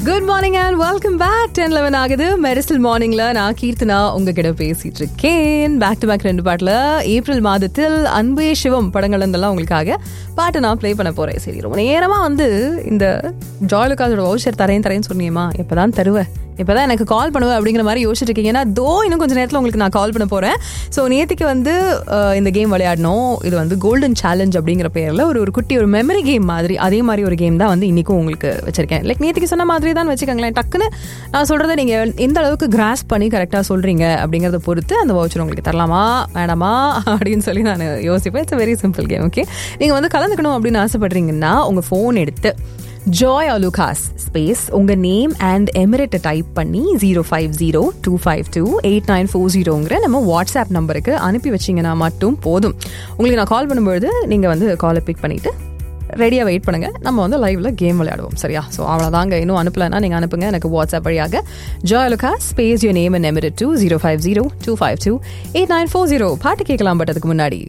Good morning and welcome back ten eleven ஆகுது மெரிசல் மார்னிங்ல நான் கீர்த்தனா உங்ககிட்ட பேசிட்டு இருக்கேன் பேக் டு பேக் ரெண்டு பாட்டில் ஏப்ரல் மாதத்தில் அன்பே சிவம் படங்கள் இருந்தெல்லாம் உங்களுக்காக பாட்டு நான் ப்ளே பண்ண போறேன் சரி ரொம்ப நேரமா வந்து இந்த ஜாய்லுக்காஸோட வவுச்சர் தரேன் தரேன்னு சொன்னியம்மா எப்பதான் தருவேன் இப்போதான் எனக்கு கால் பண்ணுவேன் அப்படிங்கிற மாதிரி யோசிச்சுட்டு இருக்கீங்க ஏன்னா தோ இன்னும் கொஞ்சம் நேரத்தில் உங்களுக்கு நான் கால் பண்ண போகிறேன் ஸோ நேற்றுக்கு வந்து அஹ், இந்த கேம் விளையாடணும் இது வந்து கோல்டன் சேலஞ்ச் அப்படிங்கிற பேரில் ஒரு ஒரு குட்டி ஒரு மெமரி கேம் மாதிரி அதே மாதிரி ஒரு கேம் தான் வந்து இன்றைக்கும் உங்களுக்கு வச்சிருக்கேன் லைக் நேற்றுக்கு சொன்ன மாதிரி தான் வச்சுக்கோங்களேன் டக்குன்னு நான் சொல்கிறத நீங்கள் எந்த அளவுக்கு கிராஸ் பண்ணி கரெக்டாக சொல்கிறீங்க அப்படிங்கிறத பொறுத்து அந்த வவுச்சர் உங்களுக்கு தரலாமா வேணாமா அப்படின்னு சொல்லி நான் யோசிப்பேன் it's very simple game okay நீங்கள் வந்து கலந்துக்கணும் அப்படின்னு ஆசைப்படுறீங்கன்னா உங்கள் ஃபோன் எடுத்து ஜாய் அலுகாஸ் ஸ்பேஸ் உங்க நேம் அண்ட் எமிரேட்டை டைப் பண்ணி zero five zero two five two eight nine four ஜீரோங்கிற நம்ம வாட்ஸ்அப் நம்பருக்கு அனுப்பி வச்சிங்கன்னா மட்டும் போதும் உங்களுக்கு நான் கால் பண்ணும்பொழுது நீங்கள் வந்து காலை பிக் பண்ணிவிட்டு ரெடியாக வெயிட் பண்ணுங்க நம்ம வந்து லைவ்ல கேம் விளையாடுவோம் சரியா ஸோ அவ்வளோதாங்க இன்னும் அனுப்பலைன்னா நீங்கள் அனுப்புங்க எனக்கு வாட்ஸ்அப் வழியாக Joy Alukkas space you name and emirate two zero five zero two five two eight nine four zero பாட்டு கேட்கலாம் பட் அதுக்கு முன்னாடி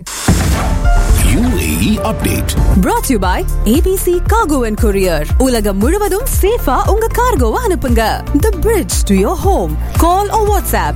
UAE update. brought to you by ABC Cargo and Courier. உலகம் முழுவதும் சேஃபா உங்க கார்கோவை அனுப்புங்க. The bridge to your home. Call or WhatsApp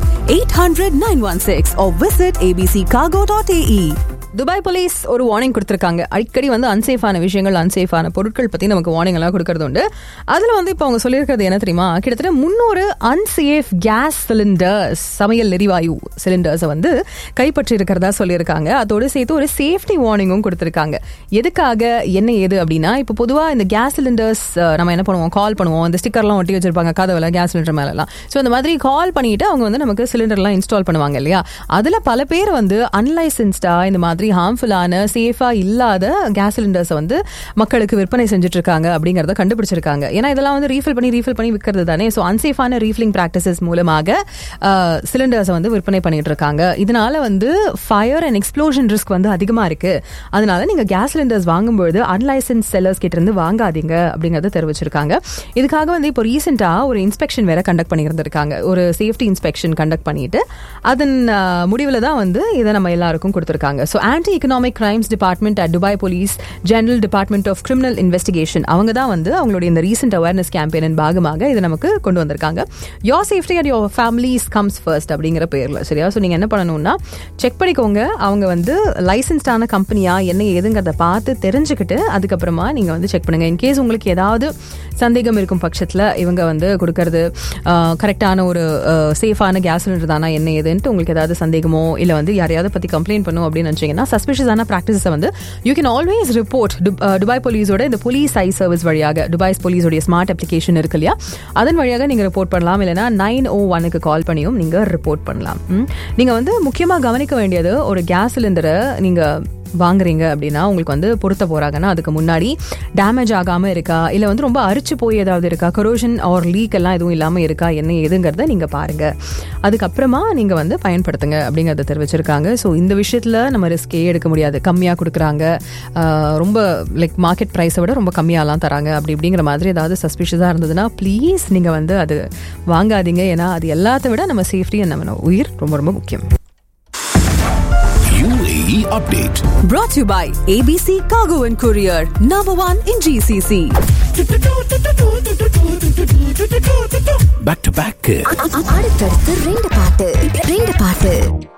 800-916 or visit abccargo.ae. Dubai police ஒரு வார்னிங் கொடுத்துருக்காங்க அடிக்கடி வந்து அன்சேஃபான விஷயங்கள் அன்சேஃபான பொருட்கள் பற்றி நமக்கு வார்னிங் எல்லாம் கொடுக்கறது உண்டு அதில் வந்து இப்போ அவங்க சொல்லியிருக்கிறது என்ன தெரியுமா கிட்டத்தட்ட முன்னூறு அன்சேஃப் கேஸ் சிலிண்டர்ஸ் சமையல் எரிவாயு சிலிண்டர்ஸை வந்து கைப்பற்றி இருக்கிறதா சொல்லியிருக்காங்க அதோடு சேர்த்து ஒரு சேஃப்டி வார்னிங்கும் கொடுத்துருக்காங்க எதுக்காக என்ன ஏது அப்படின்னா இப்போ பொதுவாக இந்த கேஸ் சிலிண்டர்ஸ் நம்ம என்ன பண்ணுவோம் கால் பண்ணுவோம் இந்த ஸ்டிக்கர்லாம் ஒட்டி வச்சிருப்பாங்க கதவுல கேஸ் சிலிண்டர் மேலெல்லாம் ஸோ இந்த மாதிரி கால் பண்ணிட்டு அவங்க வந்து நமக்கு சிலிண்டர்லாம் இன்ஸ்டால் பண்ணுவாங்க இல்லையா அதில் பல பேர் வந்து அன்லைசன்ஸ்டா இந்த மாதிரி ஹார்ம்ஃபுல்லான சேஃபா இல்லாத கேஸ் சிலிண்டர்ஸை வந்து மக்களுக்கு விற்பனை செஞ்சுட்டு இருக்காங்க அப்படிங்கறத கண்டுபிடிச்சிருக்காங்க ஏன்னா இதெல்லாம் வந்து ரீஃபில் பண்ணி ரீஃபில் பண்ணி விற்கிறது தானே ஸோ அன்சேஃபான ரீஃபிலிங் ப்ராக்டிசஸ் மூலமாக சிலிண்டர்ஸை வந்து விற்பனை பண்ணிட்டு இருக்காங்க இதனால வந்து ஃபயர் அண்ட் எக்ஸ்ப்ளோஷன் ரிஸ்க் வந்து அதிகமா இருக்கு அதனால நீங்க கேஸ் சிலிண்டர்ஸ் வாங்கும்பொழுது அன்லைசன்ஸ் செல்லர்ஸ் கிட்ட இருந்து வாங்காதீங்க அப்படிங்கறத தெரிவிச்சிருக்காங்க இதுக்காக வந்து இப்போ ரீசெண்டா ஒரு இன்ஸ்பெக்ஷன் வேற கண்டக்ட் பண்ணியிருந்திருக்காங்க ஒரு சேஃப்டி இன்ஸ்பெக்ஷன் கண்டக்ட் பண்ணிட்டு அதன் முடிவில் தான் வந்து இதை நம்ம எல்லாருக்கும் கொடுத்துருக்காங்க so anti economic crimes department at Dubai police general department of criminal investigation அவங்க தான் வந்து அவங்களுடைய இந்த ரீசெண்ட் அவேர்னஸ் கேம்பெயின் பாகமாக இதை நமக்கு கொண்டு வந்திருக்காங்க your safety and your families comes first அப்படிங்கிற பேர்ல சரியா ஸோ நீங்க என்ன பண்ணணும்னா செக் பண்ணிக்கோங்க அவங்க வந்து லைசன்ஸ்டான கம்பெனியா என்ன ஏதுங்கிறத பார்த்து தெரிஞ்சுக்கிட்டு அதுக்கப்புறமா நீங்க வந்து செக் பண்ணுங்க இன்கேஸ் உங்களுக்கு ஏதாவது சந்தேகம் இருக்கும் பட்சத்தில் இவங்க வந்து கொடுக்கறது கரெக்டான ஒரு சேஃபான கேஸ் சிலிண்டர் தானா என்ன ஏதுன்ட்டு உங்களுக்கு ஏதாவது சந்தேகமோ இல்லை வந்து யாரையாவது பற்றி கம்ப்ளைண்ட் பண்ணும் அப்படின்னு நினச்சிங்கன்னா சஸ்பிஷியஸான ப்ராக்டிஸை வந்து you can always report Dubai போலீஸோட இந்த போலீஸ் ஐ சர்வீஸ் வழியாக துபாய் போலீஸோடைய ஸ்மார்ட் அப்ளிகேஷன் இருக்கு இல்லையா அதன் வழியாக நீங்கள் ரிப்போர்ட் பண்ணலாம் இல்லைனா நைன் ஓ ஒனுக்கு கால் பண்ணியும் நீங்கள் ரிப்போர்ட் பண்ணலாம் ம். நீங்க வந்து முக்கியமாக கவனிக்க வேண்டியது ஒரு கேஸ் சிலிண்டரை நீங்கள் வாங்குறீங்க அப்படின்னா உங்களுக்கு வந்து பொருத்த போறாங்கன்னா அதுக்கு முன்னாடி டேமேஜ் ஆகாம இருக்கா இல்ல வந்து ரொம்ப அரிச்சு போய் ஏதாவது இருக்கா கரோஷன் ஆர் லீக் எல்லாம் எதுவும் இல்லாம இருக்கா என்ன ஏதுங்கிறத நீங்க பாருங்க அதுக்கப்புறமா நீங்க வந்து பயன்படுத்துங்க அப்படிங்கறத தெரிவிச்சிருக்காங்க ஸோ இந்த விஷயத்துல நம்ம ரிஸ்கே எடுக்க முடியாது கம்மியா கொடுக்குறாங்க ஆஹ் ரொம்ப லைக் மார்க்கெட் ப்ரைஸை விட ரொம்ப கம்மியாலாம் தராங்க அப்படி இப்படிங்கிற மாதிரி ஏதாவது சஸ்பிஷியஸா இருந்ததுன்னா ப்ளீஸ் நீங்க வந்து அது வாங்காதீங்க ஏன்னா அது எல்லாத்த விட நம்ம சேஃப்டி நம்ம உயிர் ரொம்ப ரொம்ப முக்கியம் UAE update. Brought to you by ABC Cargo and Courier. Number one in GCC. Back to back. அடுத்தடுத்து ரெண்டு பாட்டு ரெண்டு பாட்டு